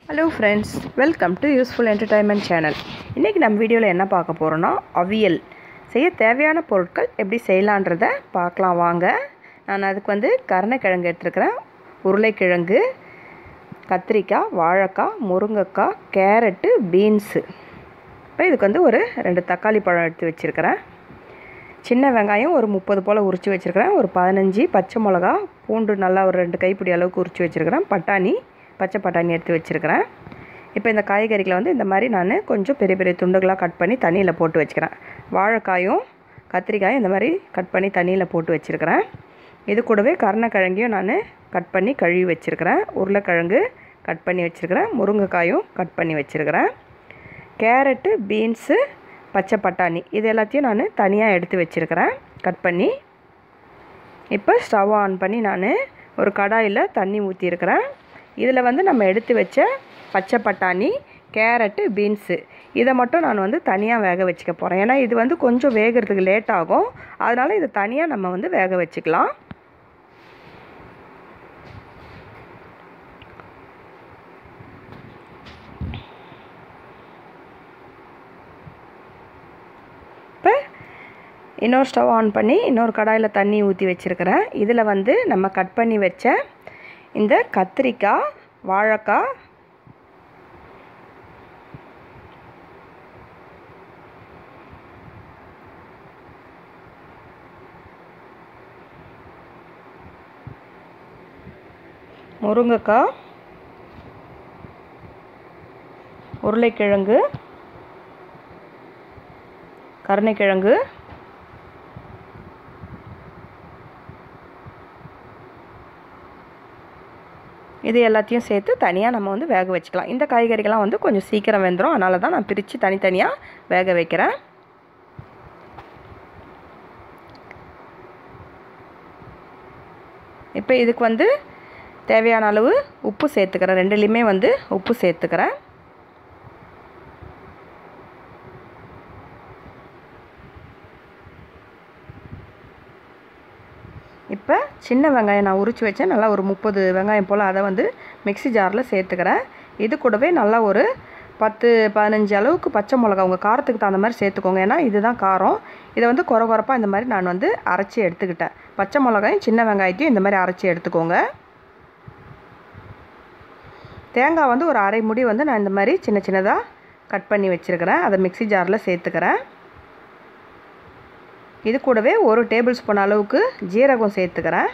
hello friends welcome to useful entertainment channel இன்றைக்கி நம்ம வீடியோவில் என்ன பார்க்க போகிறோன்னா அவியல் செய்ய தேவையான பொருட்கள் எப்படி செய்யலான்றத பார்க்கலாம் வாங்க நான் அதுக்கு வந்து கருணைக்கிழங்கு எடுத்துருக்கிறேன் உருளைக்கிழங்கு கத்திரிக்காய் வாழைக்காய் முருங்கைக்காய் கேரட்டு பீன்ஸு இப்போ இதுக்கு வந்து ஒரு ரெண்டு தக்காளி பழம் எடுத்து வச்சுருக்கிறேன் சின்ன வெங்காயம் ஒரு முப்பது போல் உரித்து வச்சுருக்கிறேன் ஒரு பதினஞ்சு பச்சை மிளகா பூண்டு நல்லா ஒரு ரெண்டு கைப்பிடி அளவுக்கு உரித்து வச்சுருக்கிறேன் பட்டாணி பச்சை பட்டாணி எடுத்து வச்சுருக்கிறேன் இப்போ இந்த காய்கறிகளை வந்து இந்த மாதிரி நான் கொஞ்சம் பெரிய பெரிய துண்டுகளாக கட் பண்ணி தண்ணியில் போட்டு வச்சுக்கிறேன் வாழைக்காயும் கத்திரிக்காயும் இந்த மாதிரி கட் பண்ணி தண்ணியில் போட்டு வச்சுருக்கிறேன் இது கூடவே கருணக்கிழங்கையும் நான் கட் பண்ணி கழுவி வச்சுருக்கிறேன் உருளைக்கிழங்கு கட் பண்ணி வச்சுருக்கிறேன் முருங்கைக்காயும் கட் பண்ணி வச்சுருக்கிறேன் கேரட்டு பீன்ஸு பச்சை பட்டாணி இது எல்லாத்தையும் நான் தனியாக எடுத்து வச்சுருக்கிறேன் கட் பண்ணி இப்போ ஸ்டவ் ஆன் பண்ணி நான் ஒரு கடாயில் தண்ணி ஊற்றிருக்கிறேன் இதில் வந்து நம்ம எடுத்து வச்ச பச்சை பட்டாணி கேரட்டு பீன்ஸு இதை மட்டும் நான் வந்து தனியாக வேக வச்சுக்க போகிறேன் ஏன்னா இது வந்து கொஞ்சம் வேகிறதுக்கு லேட் ஆகும் அதனால் இதை தனியாக நம்ம வந்து வேக வச்சுக்கலாம் இப்போ இன்னொரு ஸ்டவ் ஆன் பண்ணி இன்னொரு கடாயில் தண்ணி ஊற்றி வச்சுருக்கிறேன் இதில் வந்து நம்ம கட் பண்ணி வச்ச இந்த கத்திரிக்காய் வாழைக்காய் முருங்கைக்காய் உருளைக்கிழங்கு கருணைக்கிழங்கு இது எல்லாத்தையும் சேர்த்து தனியாக நம்ம வந்து வேக வச்சுக்கலாம் இந்த காய்கறிகள்லாம் வந்து கொஞ்சம் சீக்கிரம் வெந்துடும் அதனால தான் நான் பிரித்து தனித்தனியாக வேக வைக்கிறேன் இப்போ இதுக்கு வந்து தேவையான அளவு உப்பு சேர்த்துக்கிறேன் ரெண்டுலேயுமே வந்து உப்பு சேர்த்துக்கிறேன் இப்போ சின்ன வெங்காயம் நான் உரித்து வச்சேன் நல்லா ஒரு முப்பது வெங்காயம் போல் அதை வந்து மிக்சி ஜாரில் சேர்த்துக்கிறேன் இது கூடவே நல்லா ஒரு பத்து பதினஞ்சு அளவுக்கு பச்சை மிளகா உங்கள் காரத்துக்கு தகுந்த மாதிரி சேர்த்துக்கோங்க ஏன்னா இதுதான் காரம் இதை வந்து குறை குறைப்பாக இந்த மாதிரி நான் வந்து அரைச்சி எடுத்துக்கிட்டேன் பச்சை மிளகாயும் சின்ன வெங்காயத்தையும் இந்த மாதிரி அரைச்சி எடுத்துக்கோங்க தேங்காய் வந்து ஒரு அரை முடி வந்து நான் இந்த மாதிரி சின்ன சின்னதாக கட் பண்ணி வச்சுருக்கிறேன் அதை மிக்சி ஜாரில் சேர்த்துக்கிறேன் இது கூடவே ஒரு டேபிள் ஸ்பூன் அளவுக்கு ஜீரகம் சேர்த்துக்கிறேன்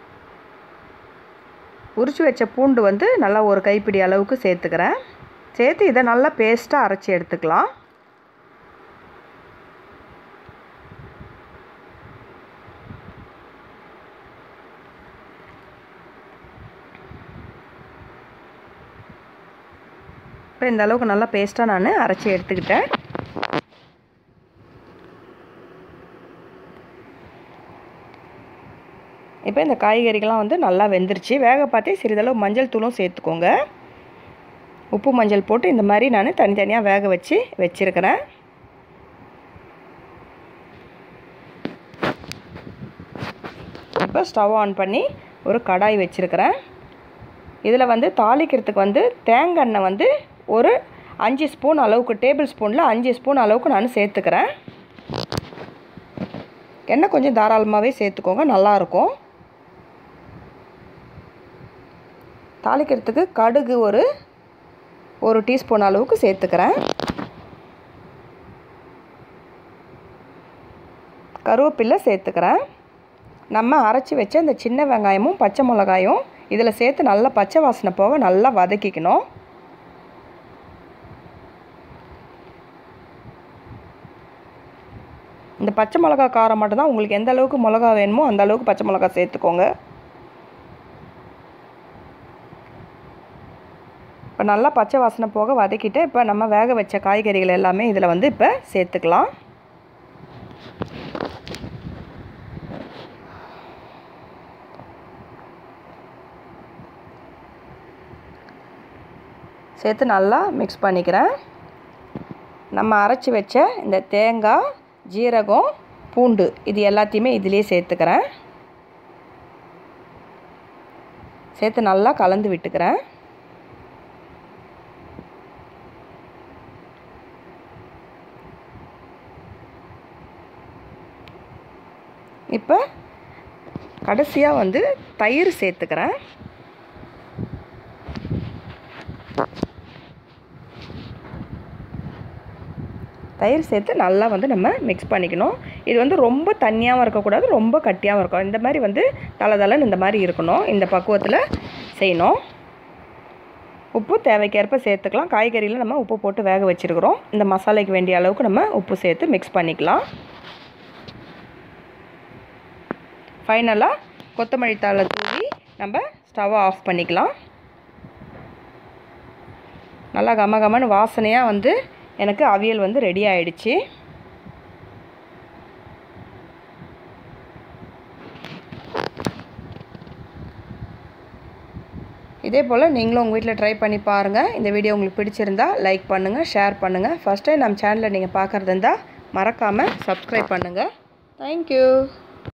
உரிச்சு வச்ச பூண்டு வந்து நல்லா ஒரு கைப்பிடி அளவுக்கு சேர்த்துக்கிறேன் சேர்த்து இதை நல்லா பேஸ்ட்டாக அரைச்சி எடுத்துக்கலாம் இப்போ இந்த அளவுக்கு நல்லா பேஸ்ட்டாக நான் அரைச்சி எடுத்துக்கிட்டேன் இப்போ இந்த காய்கறிகள்லாம் வந்து நல்லா வெந்துருச்சு வேக பார்த்தே சிறிதளவு மஞ்சள் தூளும் சேர்த்துக்கோங்க உப்பு மஞ்சள் போட்டு இந்த மாதிரி நான் தனித்தனியாக வேக வச்சு வச்சுருக்கிறேன் இப்போ ஸ்டவ் ஆன் பண்ணி ஒரு கடாய் வச்சுருக்கிறேன் இதில் வந்து தாளிக்கிறதுக்கு வந்து தேங்காய் எண்ணெய் வந்து ஒரு அஞ்சு ஸ்பூன் அளவுக்கு டேபிள் ஸ்பூனில் அஞ்சு ஸ்பூன் அளவுக்கு நான் சேர்த்துக்கிறேன் எண்ணெய் கொஞ்சம் தாராளமாகவே சேர்த்துக்கோங்க நல்லாயிருக்கும் தாளிக்கிறதுக்கு கடுகு ஒரு ஒரு டீஸ்பூன் அளவுக்கு சேர்த்துக்கிறேன் கருவேப்பில்லை சேர்த்துக்கிறேன் நம்ம அரைச்சி வச்ச இந்த சின்ன வெங்காயமும் பச்சை மிளகாயும் இதில் சேர்த்து நல்லா பச்சை வாசனை போக நல்லா வதக்கிக்கணும் இந்த பச்சை மிளகா காரம் மட்டும்தான் உங்களுக்கு எந்த அளவுக்கு மிளகா வேணுமோ அந்த அளவுக்கு பச்சை மிளகா சேர்த்துக்கோங்க இப்போ நல்லா பச்சை வாசனை போக வதக்கிட்டு இப்போ நம்ம வேக வச்ச காய்கறிகள் எல்லாமே இதில் வந்து இப்போ சேர்த்துக்கலாம் சேர்த்து நல்லா மிக்ஸ் பண்ணிக்கிறேன் நம்ம அரைச்சி வச்ச இந்த தேங்காய் ஜீரகம் பூண்டு இது எல்லாத்தையுமே இதிலே சேர்த்துக்கிறேன் சேர்த்து நல்லா கலந்து விட்டுக்கிறேன் இப்போ கடைசியாக வந்து தயிர் சேர்த்துக்கிறேன் தயிர் சேர்த்து நல்லா வந்து நம்ம மிக்ஸ் பண்ணிக்கணும் இது வந்து ரொம்ப தண்ணியாகவும் இருக்கக்கூடாது ரொம்ப கட்டியாகவும் இருக்கும் இந்த மாதிரி வந்து தலை தலைன்னு இந்த மாதிரி இருக்கணும் இந்த பக்குவத்தில் செய்யணும் உப்பு தேவைக்கேற்ப சேர்த்துக்கலாம் காய்கறியில் நம்ம உப்பு போட்டு வேக வச்சுருக்கிறோம் இந்த மசாலைக்கு வேண்டிய அளவுக்கு நம்ம உப்பு சேர்த்து மிக்ஸ் பண்ணிக்கலாம் ஃபைனலாக கொத்தமல்லி தழை தூவி நம்ம ஸ்டவ்வை ஆஃப் பண்ணிக்கலாம் நல்லா கம கமன்னு வாசனையாக வந்து எனக்கு அவியல் வந்து ரெடி ஆயிடுச்சு இதே போல் நீங்களும் உங்கள் வீட்டில் ட்ரை பண்ணி பாருங்கள் இந்த வீடியோ உங்களுக்கு பிடிச்சிருந்தா லைக் பண்ணுங்கள் ஷேர் பண்ணுங்கள் ஃபஸ்ட் டைம் நம்ம சேனலை நீங்கள் பார்க்குறது இருந்தால் மறக்காமல் சப்ஸ்கிரைப் பண்ணுங்கள் தேங்க்யூ